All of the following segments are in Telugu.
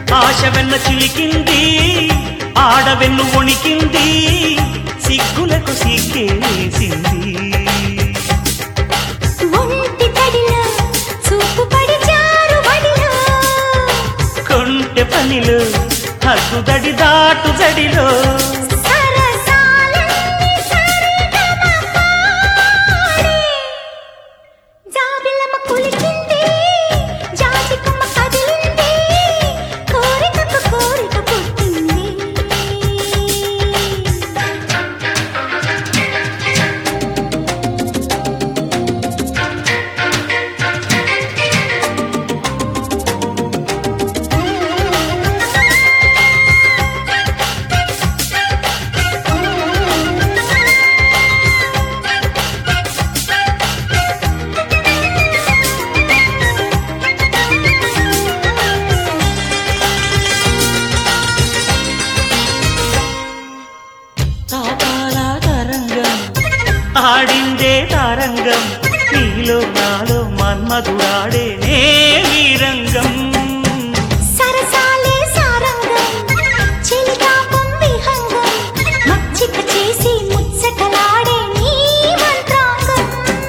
ఆశ వెన్న చిలికింది ఆడవెన్ను వణికింది సిగ్గులకు సిగ్గేసింది ఒంటి తడిలో చూపు పడి జారు బడిలో కొంటె పనిలో హద్దుదడి దాటు జడిలో సరసాలన్నీ సరిగమ పాడే. జాబిలమ్మ కులికింది, జాజికమ్మ కదిలింది, కోరికకు కోరిక పుట్టింది. తాపాల తరంగం ఆడిందే తరంగం నీలో నాలో మన్మధుడాడే నే వీరంగం సరసాలే సారంగం, చెలికాపం విహంగం, మచ్చిక చేసి ముచ్చటలాడే నీ మంత్రాంగం.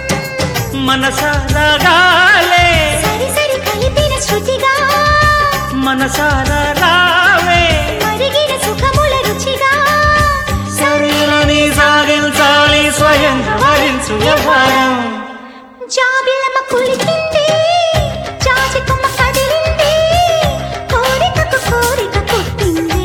మనసాలగాలే సరి సరి కలిపిన శృతిగా మనసాల రావే మరిగిన సుఖముల రుచిగా సరేలని సాగించాలి స్వయంగా భరించు వ్యవహారం జాబిలమ్మ కులికింది జాజికొమ్మ కదిలింది కోరికకు కోరిక పుట్టింది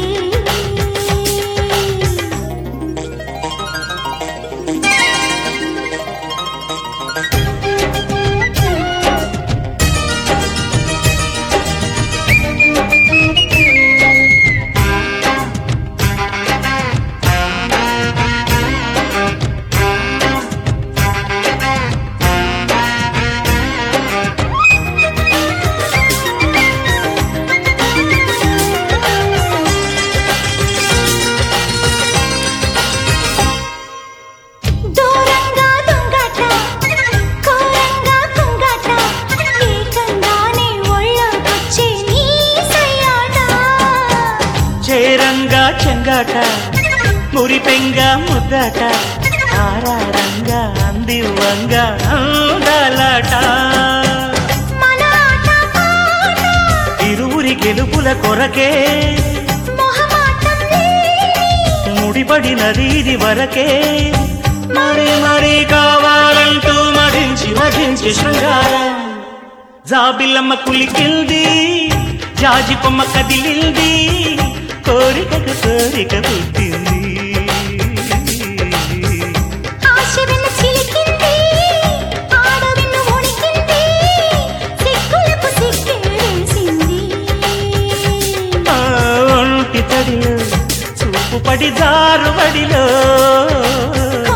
దూరంగా దొంగట కోరంగా కుంగట ఏకంగానే ఒళ్ళొకొచ్చే నీ సయ్యాట చేరంగా చెంగాట మురిపెంగా ముద్దట ఆరారంగా అందివ్వంగా అందలట మన ఆట పాట ఇరువురి గెలుపుల కొరకే మొహమాటం లేని ముడిపడినది ఇది వరకే మరి మరి కావాలంటూ మదించి మదించి శృంగారం జాబిల్లమ్మ కులికింది జాజి కొమ్మ కదిలింది కోరికకు కోరిక పుట్టింది ఆశ వెన్న చిలికింది ఆడవెన్ను వణికింది సిగ్గులకు సిగ్గేసింది ఆ ఒంటి తడిలో చూపు పడి జారు బడిలో